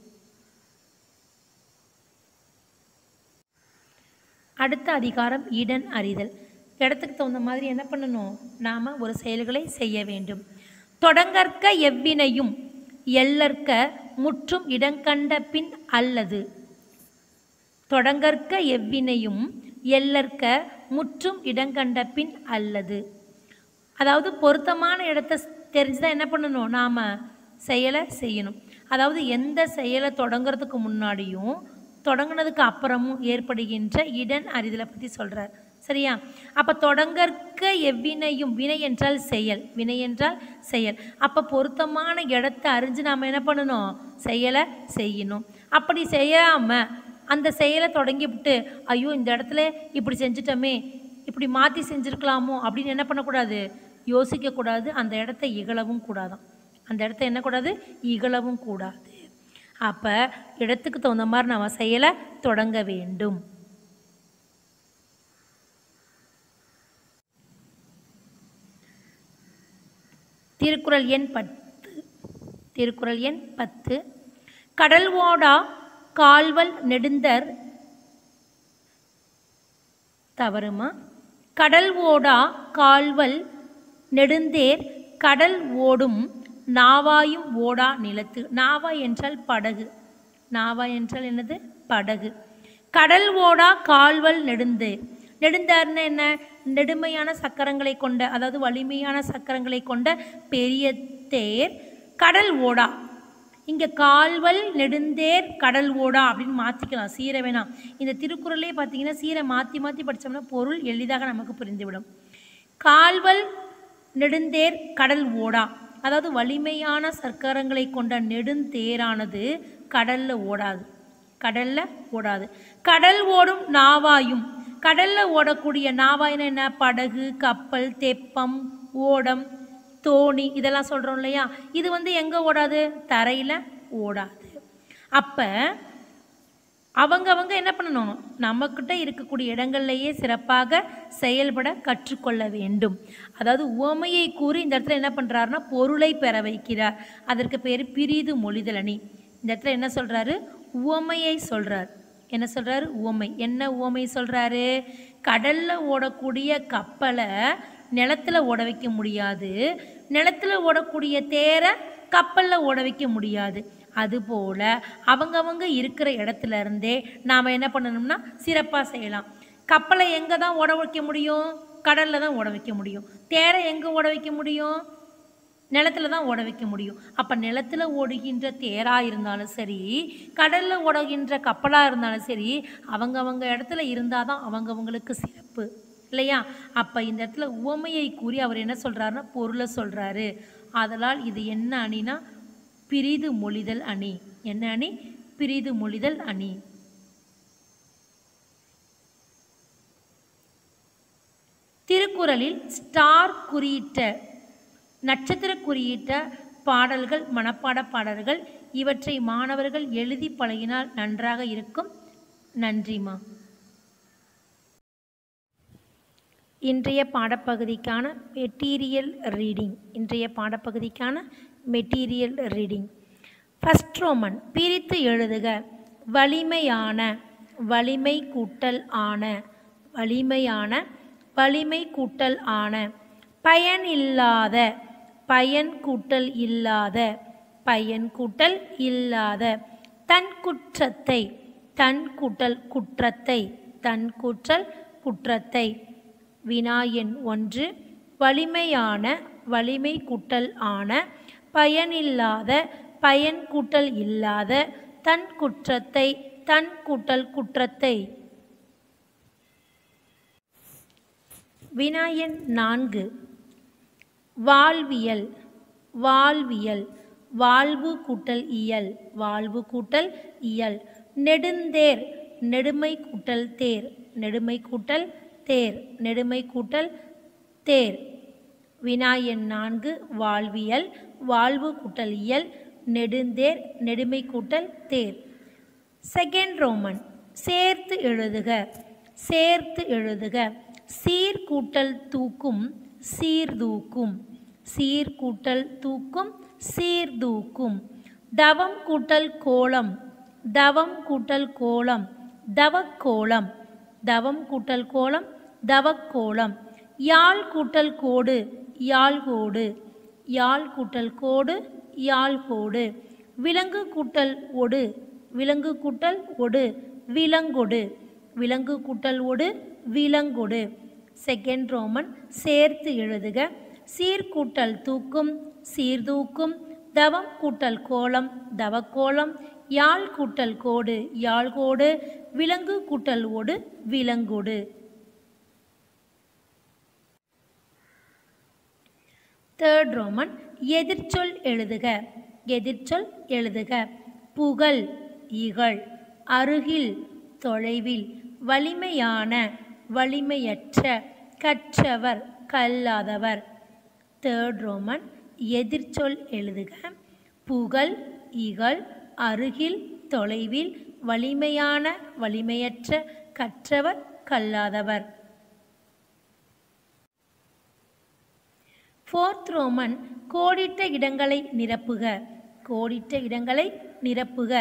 அடுத்த அதிகாரம் இடன் அறிதல் இடத்துக்கு தகுந்த மாதிரி என்ன பண்ணணும் நாம் ஒரு செயல்களை செய்ய வேண்டும் தொடங்கற்க எவ்வினையும் எல்லற்க முற்றும் இடங்கண்ட பின் அல்லது தொடங்கற்க எவ்வினையும் எல்லற்க முற்றும் இடங்கண்ட பின் அல்லது அதாவது பொருத்தமான இடத்த தெரிஞ்சுதான் என்ன பண்ணணும் நாம் செயலை செய்யணும் அதாவது எந்த செயலை தொடங்குறதுக்கு முன்னாடியும் தொடங்கினதுக்கு அப்புறமும் ஏற்படுகின்ற இடன் அறிதலை பற்றி சொல்கிறார் சரியா அப்போ தொடங்கற்க எவ்வினையும் வினை என்றால் செயல் வினை என்றால் செயல் அப்போ பொருத்தமான இடத்த அறிஞ்சு நாம் என்ன பண்ணணும் செயலை செய்யணும் அப்படி செய்யாமல் அந்த செயலை தொடங்கி விட்டு ஐயோ இந்த இடத்துல இப்படி செஞ்சிட்டோமே இப்படி மாற்றி செஞ்சுருக்கலாமோ அப்படின்னு என்ன பண்ணக்கூடாது யோசிக்கக்கூடாது அந்த இடத்த இகழவும் கூடாதாம் அந்த இடத்த என்ன கூடாது இகழவும் கூடாது அப்போ இடத்துக்கு தகுந்த மாதிரி நம்ம செயலை தொடங்க வேண்டும் திருக்குறள் எண் பத்து திருக்குறள் எண் பத்து கடல் ஓடா கால்வல் நெடுந்தர் தவறுமா கடல் ஓடா கால்வல் நெடுந்தேர் கடல் ஓடும் நாவாயும் ஓடா நிலத்து நாவா என்றால் படகு நாவா என்றால் என்னது படகு கடல் ஓடா கால்வல் நெடுந்தேர் நெடுந்தார்னா என்ன நெடுமையான சக்கரங்களை கொண்ட அதாவது வலிமையான சக்கரங்களை கொண்ட பெரிய தேர் கடல் ஓடா இங்கே கால்வல் நெடுந்தேர் கடல் ஓடா அப்படின்னு மாற்றிக்கலாம் சீரை வேணாம் இந்த திருக்குறளே பார்த்தீங்கன்னா சீரை மாற்றி மாற்றி படித்தோம்னா பொருள் எளிதாக நமக்கு புரிந்துவிடும் கால்வல் நெடுந்தேர் கடல் ஓடா அதாவது வலிமையான சர்க்கரங்களை கொண்ட நெடுந்தேரானது கடல்ல ஓடாது கடல்ல ஓடாது கடல் ஓடும் நாவாயும் கடலில் ஓடக்கூடிய நாவாயினா என்ன படகு கப்பல் தெப்பம் ஓடம் தோணி இதெல்லாம் சொல்கிறோம் இல்லையா இது வந்து எங்கே ஓடாது தரையில் ஓடாது அப்போ அவங்கவங்க என்ன பண்ணணும் நம்மக்கிட்ட இருக்கக்கூடிய இடங்கள்லேயே சிறப்பாக செயல்பட கற்றுக்கொள்ள வேண்டும் அதாவது உவமையை கூறி இந்த இடத்துல என்ன பண்ணுறாருன்னா பொருளை பெற வைக்கிறார் அதற்கு பேர் பிரிது மொழிதல் அணி இந்த இடத்துல என்ன சொல்கிறாரு உவமையை சொல்கிறார் என்ன சொல்கிறாரு உவமை என்ன உவமை சொல்கிறாரு கடலில் ஓடக்கூடிய கப்பலை நிலத்தில் ஓட வைக்க முடியாது நிலத்தில் ஓடக்கூடிய தேரை கப்பலில் ஓட வைக்க முடியாது அதுபோல் அவங்கவங்க இருக்கிற இடத்துல இருந்தே நாம் என்ன பண்ணணும்னா சிறப்பாக செய்யலாம் கப்பலை எங்கே தான் ஓட வைக்க முடியும் கடலில் தான் ஓட வைக்க முடியும் தேரை எங்கே ஓட வைக்க முடியும் நிலத்துல தான் ஓட வைக்க முடியும் அப்போ நிலத்தில் ஓடுகின்ற தேராக இருந்தாலும் சரி கடலில் ஓடுகின்ற கப்பலாக இருந்தாலும் சரி அவங்கவங்க இடத்துல இருந்தால் தான் அவங்கவங்களுக்கு சிறப்பு இல்லையா அப்போ இந்த இடத்துல உவமையை கூறி அவர் என்ன சொல்கிறாருன்னா பொருளை சொல்கிறாரு அதனால் இது என்ன அணினா பிரிது மொழிதல் அணி என்ன அணி பிரிது மொழிதல் அணி திருக்குறளில் ஸ்டார் குறியிட்ட நட்சத்திர குறியிட்ட பாடல்கள் மனப்பாட பாடல்கள் இவற்றை மாணவர்கள் எழுதி பழகினால் நன்றாக இருக்கும் நன்றிமா இன்றைய பாடப்பகுதிக்கான மெட்டீரியல் ரீடிங் இன்றைய பாடப்பகுதிக்கான மெட்டீரியல் ரீடிங் ஃபஸ்ட் ரோமன் பிரித்து எழுதுக வலிமையான வலிமை கூட்டல் ஆன வலிமையான வலிமை கூட்டல் ஆன பயன் இல்லாத பயன் கூட்டல் இல்லாத பயன் கூட்டல் இல்லாத தன் குற்றத்தை தன் கூட்டல் குற்றத்தை தன் கூற்றல் குற்றத்தை வினாயன் ஒன்று வலிமையான வலிமை கூட்டல் ஆன பயனில்லாத பயன் கூட்டல் இல்லாத தன் குற்றத்தை தன் கூட்டல் குற்றத்தை வினாயன் நான்கு வாழ்வியல் வாழ்வியல் வாழ்வு கூட்டல் இயல் வாழ்வு கூட்டல் இயல் நெடுந்தேர் நெடுமை கூட்டல் தேர் நெடுமை கூட்டல் தேர் நெடுமை கூட்டல் தேர் வினாயன் நான்கு வாழ்வியல் வாழ்வு கூட்டல் இயல் நெடுந்தேர் நெடுமை கூட்டல் தேர் செகண்ட் ரோமன் சேர்த்து எழுதுக சேர்த்து எழுதுக சீர்கூட்டல் தூக்கும் சீர்தூக்கும் சீர்கூட்டல் தூக்கும் சீர்தூக்கும் தவம் கூட்டல் கோலம் தவம் கூட்டல் கோலம் தவக்கோலம் தவம் கூட்டல் கோலம் தவக்கோலம் யாழ் கூட்டல் கோடு யாழ்கோடு யாழ் கூட்டல் கோடு யாழ்கோடு விலங்கு கூட்டல் ஒடு விலங்கு கூட்டல் ஒடு விலங்கொடு விலங்கு கூட்டல் ஒடு விலங்கொடு செகண்ட் ரோமன் சேர்த்து எழுதுக சீர்கூட்டல் தூக்கும் சீர்தூக்கும் தவம் கூட்டல் கோலம் தவக்கோலம் யாழ் கூட்டல் கோடு யாழ்கோடு விலங்கு கூட்டல் ஒடு விலங்கொடு தேர்ட் ரோமன் எதிர்ச்சொல் எழுதுக எதிர்ச்சொல் எழுதுக புகழ் இகழ் அருகில் தொலைவில் வலிமையான வலிமையற்ற கற்றவர் கல்லாதவர் தேர்ட் ரோமன் எதிர்ச்சொல் எழுதுக புகழ் இகழ் அருகில் தொலைவில் வலிமையான வலிமையற்ற கற்றவர் கல்லாதவர் ஃபோர்த் ரோமன் கோடிட்ட இடங்களை நிரப்புக கோடிட்ட இடங்களை நிரப்புக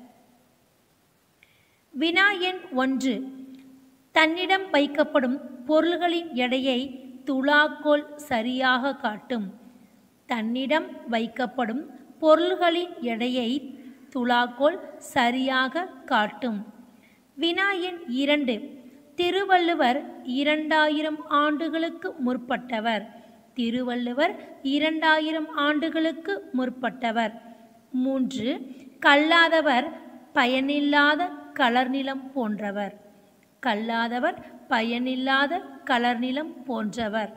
வினா எண் ஒன்று தன்னிடம் வைக்கப்படும் பொருள்களின் எடையை துலாக்கோல் சரியாக காட்டும் தன்னிடம் வைக்கப்படும் பொருள்களின் எடையை துலாக்கோல் சரியாக காட்டும் வினா எண் இரண்டு திருவள்ளுவர் இரண்டாயிரம் ஆண்டுகளுக்கு முற்பட்டவர் திருவள்ளுவர் இரண்டாயிரம் ஆண்டுகளுக்கு முற்பட்டவர் மூன்று கல்லாதவர் பயனில்லாத கலர்நிலம் போன்றவர் கல்லாதவர் பயனில்லாத கலர்நிலம் போன்றவர்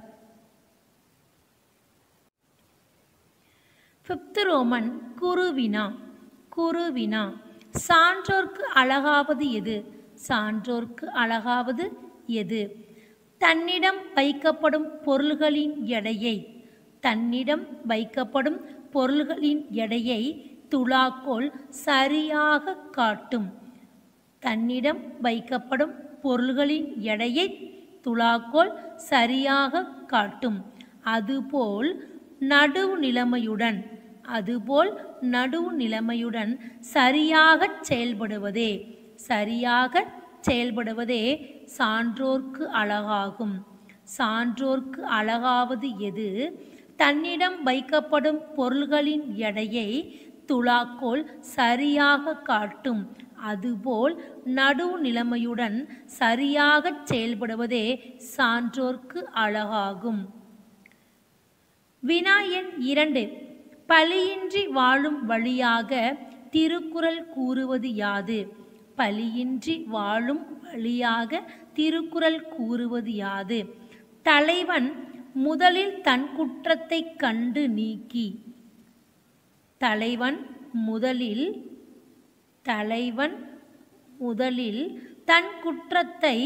ஃபிஃப்த் ரோமன் குருவினா குருவினா சான்றோர்க்கு அழகாவது எது சான்றோர்க்கு அழகாவது எது தன்னிடம் வைக்கப்படும் பொருள்களின் எடையை தன்னிடம் வைக்கப்படும் பொருள்களின் எடையை துலாக்கோல் சரியாக காட்டும் தன்னிடம் வைக்கப்படும் பொருள்களின் எடையை துலாக்கோல் சரியாக காட்டும் அதுபோல் நடுவு நிலைமையுடன் அதுபோல் நடுவு நிலைமையுடன் சரியாகச் செயல்படுவதே சரியாக செயல்படுவதே சான்றோர்க்கு அழகாகும் சான்றோர்க்கு அழகாவது எது தன்னிடம் வைக்கப்படும் பொருள்களின் எடையை துலாக்கோல் சரியாக காட்டும் அதுபோல் நடுவு நிலைமையுடன் சரியாகச் செயல்படுவதே சான்றோர்க்கு அழகாகும் வினா எண் இரண்டு பலியின்றி வாழும் வழியாக திருக்குறள் கூறுவது யாது பலியின்றி வாழும் வழியாக திருக்குறள் கூறுவது யாது தலைவன் முதலில் தன் குற்றத்தை கண்டு நீக்கி தலைவன் முதலில் தலைவன் முதலில் தன் குற்றத்தை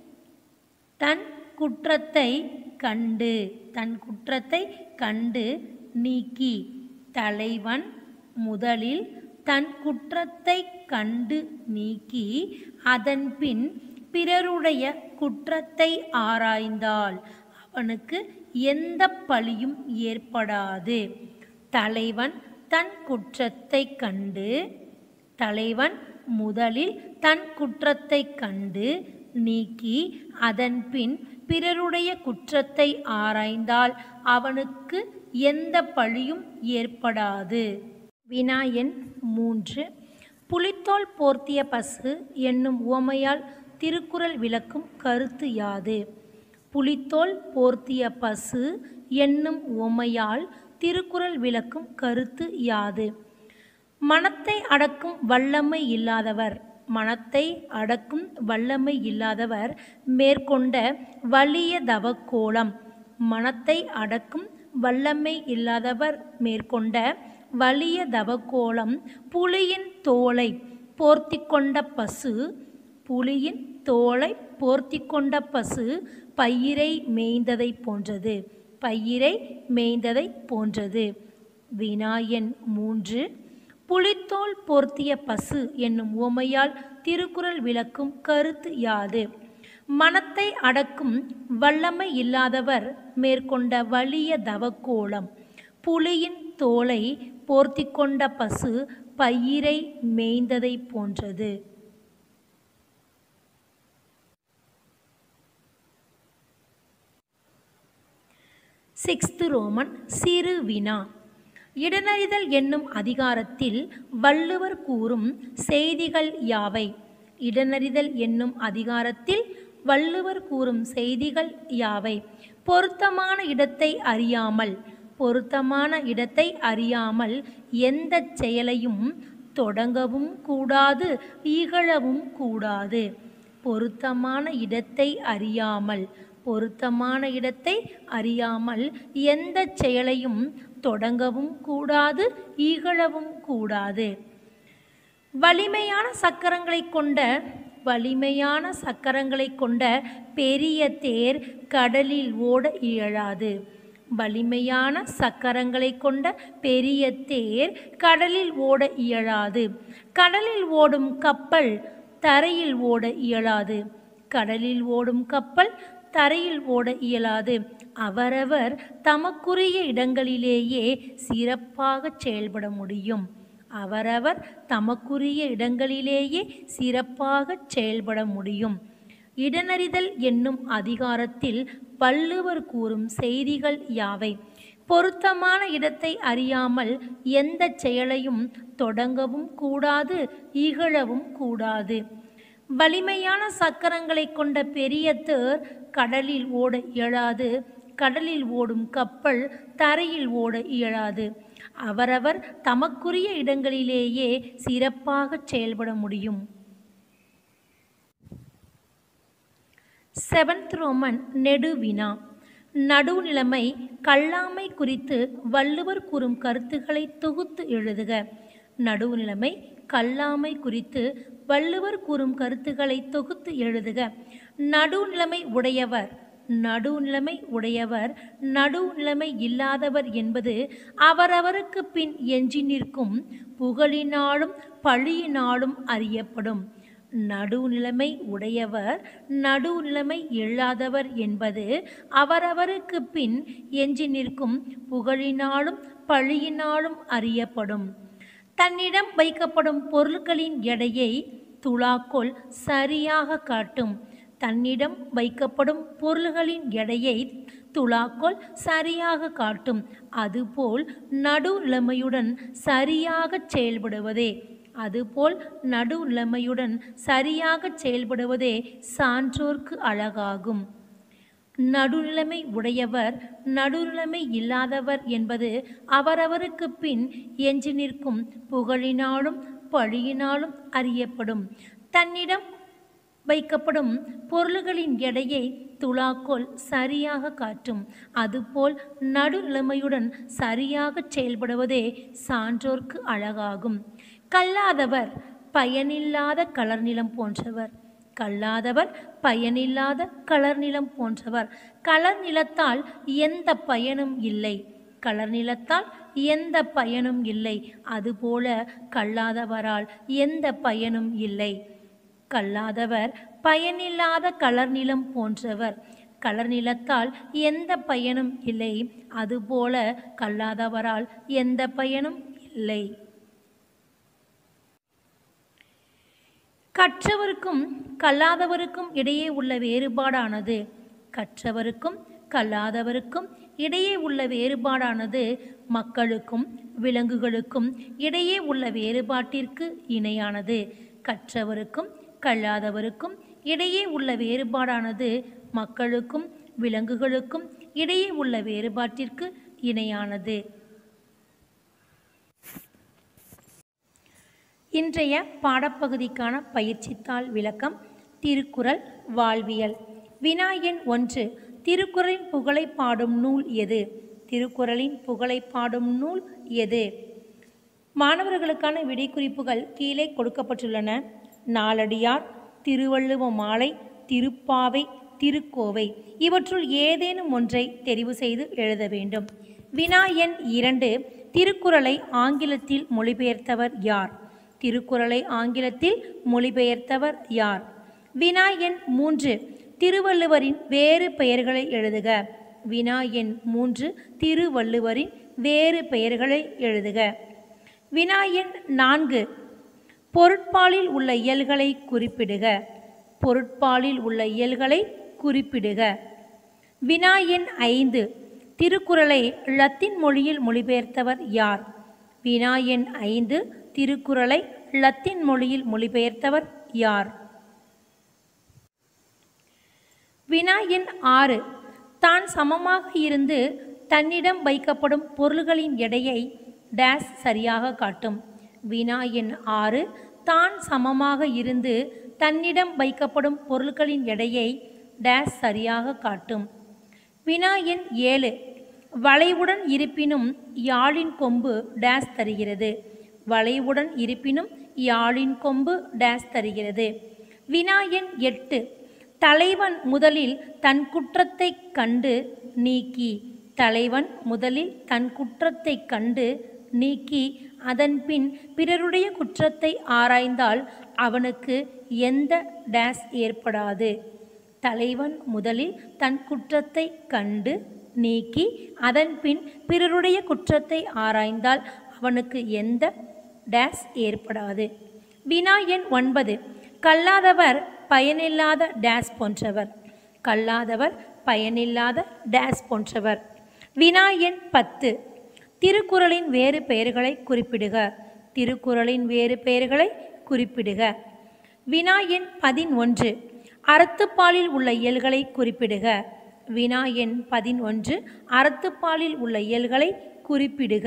தன் குற்றத்தை கண்டு தன் குற்றத்தை கண்டு நீக்கி தலைவன் முதலில் தன் குற்றத்தை கண்டு நீக்கி அதன்பின் பிறருடைய குற்றத்தை ஆராய்ந்தால் அவனுக்கு எந்த பழியும் ஏற்படாது தலைவன் தன் குற்றத்தை கண்டு தலைவன் முதலில் தன் குற்றத்தை கண்டு நீக்கி அதன்பின் பிறருடைய குற்றத்தை ஆராய்ந்தால் அவனுக்கு எந்த பழியும் ஏற்படாது வினா எண் மூன்று புலித்தோல் போர்த்திய பசு என்னும் உவமையால் திருக்குறள் விளக்கும் கருத்து யாது புலித்தோல் போர்த்திய பசு என்னும் உவமையால் திருக்குறள் விளக்கும் கருத்து யாது மனத்தை அடக்கும் வல்லமை இல்லாதவர் மனத்தை அடக்கும் வல்லமை இல்லாதவர் மேற்கொண்ட வலிய தவக்கோலம் மனத்தை அடக்கும் வல்லமை இல்லாதவர் மேற்கொண்ட வலிய தவக்கோலம் புலியின் தோலை போர்த்தி கொண்ட பசு புலியின் தோலை போர்த்தி கொண்ட பசு பயிரை மேய்ந்ததை போன்றது பயிரை மேய்ந்ததை போன்றது வினாயன் மூன்று புலித்தோல் போர்த்திய பசு என்னும் உவமையால் திருக்குறள் விளக்கும் கருத்து யாது மனத்தை அடக்கும் வல்லமை இல்லாதவர் மேற்கொண்ட வலிய தவக்கோலம் புலியின் தோலை போர்த்தி கொண்ட பசு பயிரை மேய்ந்ததை போன்றது சிக்ஸ்து ரோமன் சிறு வினா இடனறிதல் என்னும் அதிகாரத்தில் வள்ளுவர் கூறும் செய்திகள் யாவை இடனறிதல் என்னும் அதிகாரத்தில் வள்ளுவர் கூறும் செய்திகள் யாவை பொருத்தமான இடத்தை அறியாமல் பொருத்தமான இடத்தை அறியாமல் எந்த செயலையும் தொடங்கவும் கூடாது இகழவும் கூடாது பொருத்தமான இடத்தை அறியாமல் பொருத்தமான இடத்தை அறியாமல் எந்த செயலையும் தொடங்கவும் கூடாது இகழவும் கூடாது வலிமையான சக்கரங்களை கொண்ட வலிமையான சக்கரங்களை கொண்ட பெரிய தேர் கடலில் ஓட இயலாது வலிமையான சக்கரங்களை கொண்ட பெரிய தேர் கடலில் ஓட இயலாது கடலில் ஓடும் கப்பல் தரையில் ஓட இயலாது கடலில் ஓடும் கப்பல் தரையில் ஓட இயலாது அவரவர் தமக்குரிய இடங்களிலேயே சிறப்பாக செயல்பட முடியும் அவரவர் தமக்குரிய இடங்களிலேயே சிறப்பாக செயல்பட முடியும் இடனறிதல் என்னும் அதிகாரத்தில் வள்ளுவர் கூறும் செய்திகள் யாவை பொருத்தமான இடத்தை அறியாமல் எந்த செயலையும் தொடங்கவும் கூடாது இகழவும் கூடாது வலிமையான சக்கரங்களை கொண்ட பெரிய தேர் கடலில் ஓட இயலாது கடலில் ஓடும் கப்பல் தரையில் ஓட இயலாது அவரவர் தமக்குரிய இடங்களிலேயே சிறப்பாக செயல்பட முடியும் செவன்த் ரோமன் நெடுவினா நடுவுநிலைமை கல்லாமை குறித்து வள்ளுவர் கூறும் கருத்துக்களை தொகுத்து எழுதுக நடுவுநிலைமை கல்லாமை குறித்து வள்ளுவர் கூறும் கருத்துக்களை தொகுத்து எழுதுக நடுநிலைமை உடையவர் நடுநிலைமை உடையவர் நடுநிலைமை இல்லாதவர் என்பது அவரவருக்கு பின் எஞ்சி நிற்கும் புகழினாலும் பழியினாலும் அறியப்படும் நடுநிலைமை உடையவர் நடுநிலைமை இல்லாதவர் என்பது அவரவருக்கு பின் எஞ்சி நிற்கும் புகழினாலும் பழியினாலும் அறியப்படும் தன்னிடம் வைக்கப்படும் பொருட்களின் எடையை துலாக்கோல் சரியாக காட்டும் தன்னிடம் வைக்கப்படும் பொருள்களின் எடையை துலாக்கோல் சரியாக காட்டும் அதுபோல் நடுநிலைமையுடன் சரியாக செயல்படுவதே அதுபோல் நடுநிலைமையுடன் சரியாக செயல்படுவதே சான்றோர்க்கு அழகாகும் நடுநிலைமை உடையவர் நடுநிலைமை இல்லாதவர் என்பது அவரவருக்கு பின் எஞ்சி நிற்கும் புகழினாலும் பழியினாலும் அறியப்படும் தன்னிடம் வைக்கப்படும் பொருள்களின் எடையை துலாக்கோல் சரியாக காட்டும் அதுபோல் நடுநிலைமையுடன் சரியாக செயல்படுவதே சான்றோர்க்கு அழகாகும் கல்லாதவர் பயனில்லாத கலர் நிலம் போன்றவர் கல்லாதவர் பயனில்லாத கலர் நிலம் போன்றவர் கலர் நிலத்தால் எந்த பயனும் இல்லை கலர் நிலத்தால் எந்த பயனும் இல்லை அதுபோல கல்லாதவரால் எந்த பயனும் இல்லை கல்லாதவர் பயனில்லாத கலர் நிலம் போன்றவர் கலர் நிலத்தால் எந்த பயனும் இல்லை அதுபோல கல்லாதவரால் எந்த பயனும் இல்லை கற்றவருக்கும் கல்லாதவருக்கும் இடையே உள்ள வேறுபாடானது கற்றவருக்கும் கல்லாதவருக்கும் இடையே உள்ள வேறுபாடானது மக்களுக்கும் விலங்குகளுக்கும் இடையே உள்ள வேறுபாட்டிற்கு இணையானது கற்றவருக்கும் கல்லாதவருக்கும் இடையே உள்ள வேறுபாடானது மக்களுக்கும் விலங்குகளுக்கும் இடையே உள்ள வேறுபாட்டிற்கு இணையானது இன்றைய பாடப்பகுதிக்கான பயிற்சித்தாள் விளக்கம் திருக்குறள் வாழ்வியல் வினா எண் ஒன்று திருக்குறளின் புகழை பாடும் நூல் எது திருக்குறளின் புகழை பாடும் நூல் எது மாணவர்களுக்கான விடைக்குறிப்புகள் கீழே கொடுக்கப்பட்டுள்ளன நாலடியார் திருவள்ளுவ மாலை திருப்பாவை திருக்கோவை இவற்றுள் ஏதேனும் ஒன்றை தெரிவு செய்து எழுத வேண்டும் வினா எண் இரண்டு திருக்குறளை ஆங்கிலத்தில் மொழிபெயர்த்தவர் யார் திருக்குறளை ஆங்கிலத்தில் மொழிபெயர்த்தவர் யார் வினா எண் மூன்று திருவள்ளுவரின் வேறு பெயர்களை எழுதுக வினா எண் மூன்று திருவள்ளுவரின் வேறு பெயர்களை எழுதுக வினா எண் நான்கு பொருட்பாலில் உள்ள இயல்களை குறிப்பிடுக பொருட்பாலில் உள்ள இயல்களை குறிப்பிடுக வினா எண் ஐந்து திருக்குறளை லத்தீன் மொழியில் மொழிபெயர்த்தவர் யார் வினா எண் ஐந்து திருக்குறளை லத்தீன் மொழியில் மொழிபெயர்த்தவர் யார் வினா எண் ஆறு தான் சமமாக இருந்து தன்னிடம் வைக்கப்படும் பொருள்களின் எடையை டேஸ் சரியாக காட்டும் வினா எண் ஆறு தான் சமமாக இருந்து தன்னிடம் வைக்கப்படும் பொருட்களின் எடையை டேஸ் சரியாக காட்டும் வினா எண் ஏழு வளைவுடன் இருப்பினும் யாழின் கொம்பு டேஸ் தருகிறது வளைவுடன் இருப்பினும் யாழின் கொம்பு டேஸ் தருகிறது வினா எண் எட்டு தலைவன் முதலில் தன் குற்றத்தை கண்டு நீக்கி தலைவன் முதலில் தன் குற்றத்தை கண்டு நீக்கி அதன்பின் பிறருடைய குற்றத்தை ஆராய்ந்தால் அவனுக்கு எந்த டேஸ் ஏற்படாது தலைவன் முதலில் தன் குற்றத்தை கண்டு நீக்கி அதன்பின் பிறருடைய குற்றத்தை ஆராய்ந்தால் அவனுக்கு எந்த டேஸ் ஏற்படாது வினா எண் ஒன்பது கல்லாதவர் பயனில்லாத டேஸ் போன்றவர் கல்லாதவர் பயனில்லாத டேஸ் போன்றவர் வினா எண் பத்து திருக்குறளின் வேறு பெயர்களை குறிப்பிடுக திருக்குறளின் வேறு பெயர்களை குறிப்பிடுக வினா எண் பதினொன்று அறத்துப்பாலில் உள்ள இயல்களை குறிப்பிடுக வினா எண் பதினொன்று அறத்துப்பாலில் உள்ள இயல்களை குறிப்பிடுக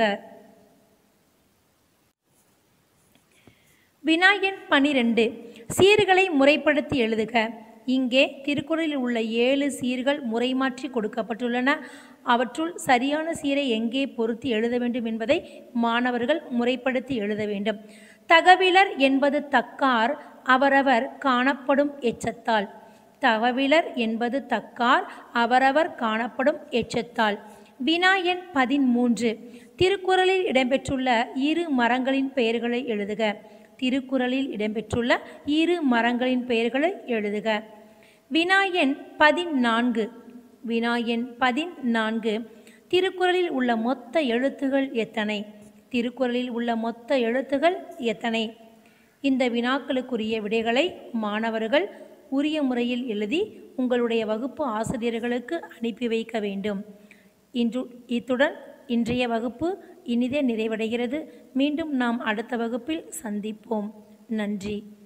வினா எண் பனிரெண்டு சீர்களை முறைப்படுத்தி எழுதுக இங்கே திருக்குறளில் உள்ள ஏழு சீர்கள் முறைமாற்றி கொடுக்கப்பட்டுள்ளன அவற்றுள் சரியான சீரை எங்கே பொருத்தி எழுத வேண்டும் என்பதை மாணவர்கள் முறைப்படுத்தி எழுத வேண்டும் தகவிலர் என்பது தக்கார் அவரவர் காணப்படும் எச்சத்தால் தகவிலர் என்பது தக்கார் அவரவர் காணப்படும் எச்சத்தால் வினா எண் பதிமூன்று திருக்குறளில் இடம்பெற்றுள்ள இரு மரங்களின் பெயர்களை எழுதுக திருக்குறளில் இடம்பெற்றுள்ள இரு மரங்களின் பெயர்களை எழுதுக வினா எண் பதினான்கு வினா எண் பதினான்கு திருக்குறளில் உள்ள மொத்த எழுத்துகள் எத்தனை திருக்குறளில் உள்ள மொத்த எழுத்துகள் எத்தனை இந்த வினாக்களுக்குரிய விடைகளை மாணவர்கள் உரிய முறையில் எழுதி உங்களுடைய வகுப்பு ஆசிரியர்களுக்கு அனுப்பி வைக்க வேண்டும் இன்று இத்துடன் இன்றைய வகுப்பு இனிதே நிறைவடைகிறது மீண்டும் நாம் அடுத்த வகுப்பில் சந்திப்போம் நன்றி